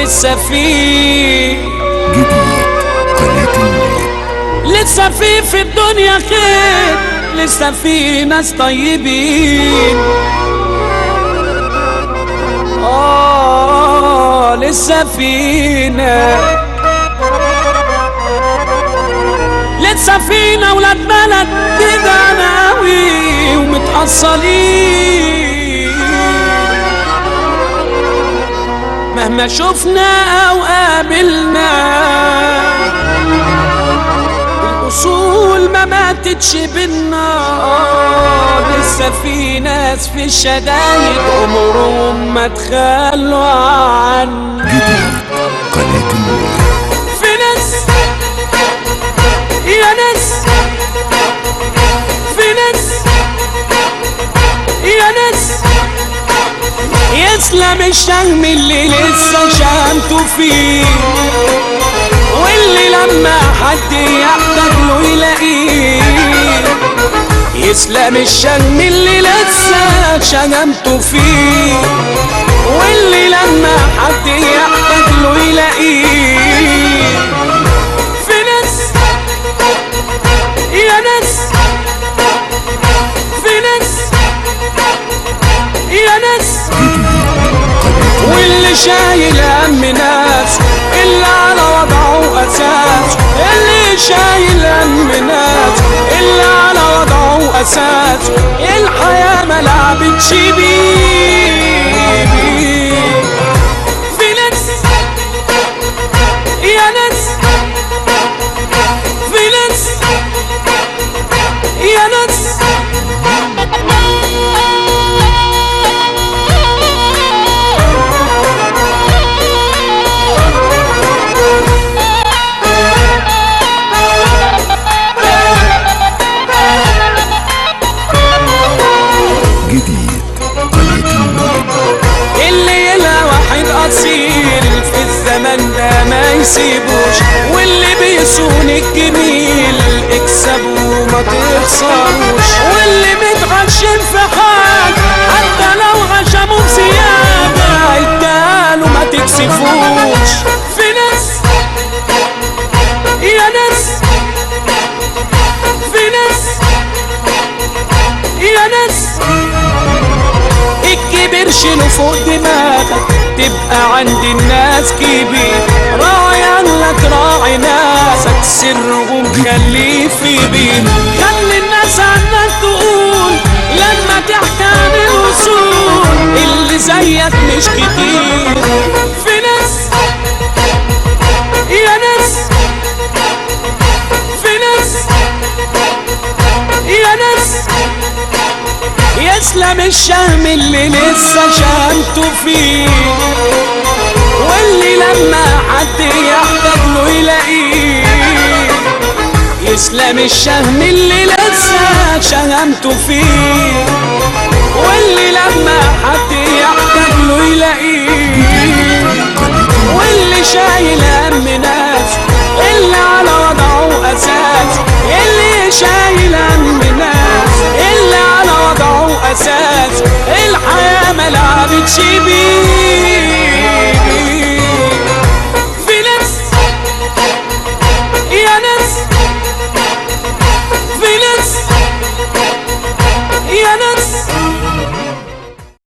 لسه في جديد قناة النور لسه في في الدنيا خير لسه في ناس طيبين آه لسه فينا لسه فينا ولاد بلد كده ناوي ومتأصلين مهما شفنا أو قابلنا الأصول ما ماتتش بينا آه، لسه في ناس في الشدايد عمرهم ما تخلوا عنا جديد قناة النور في ناس يا ناس في ناس يا ناس يسلم الشهم اللي لسه شامته فيه واللي لما حد يحتاج له يلاقيه يسلم الشم اللي لسه شجمته فيه واللي لما حد يحتاج له يلاقيه في ناس يا ناس في ناس يا ناس واللي شايل هم ناس اللي على وضعه اساس اللي شايل هم ناس اللي على وضعه اساس الحياه ما لعبتش بيه في ناس يا ناس في ناس يا ناس جديد قناة النور اللي يلا واحد اصيل في الزمن ده ما يسيبوش واللي بيصون الجميل اكسبوا ما تخسروش واللي متغشم في حاجة حتى لو غشموا بزيادة اداله ما تكسفوش في ناس يا ناس في ناس يا ناس الكبير شيله فوق دماغك تبقى عند الناس كبير راعي لك راعي ناسك سرهم خليه في بيت خلي الناس عنك تقول لما تحكي عن الوصول اللي زيك مش كتير في ناس يا ناس في ناس يا ناس يسلم الشهم اللي لسه شهمته فيه واللي لما حد يحتاج له يلاقيه يسلم الشهم اللي لسه شهمته فيه واللي لما حد يحتاج له يلاقيه واللي شايل هم ناس اللي على وضعه اساس اللي شايل هم ناس اللي على وضعه اساس الحياه ما لعبتش بيه في ناس يا ناس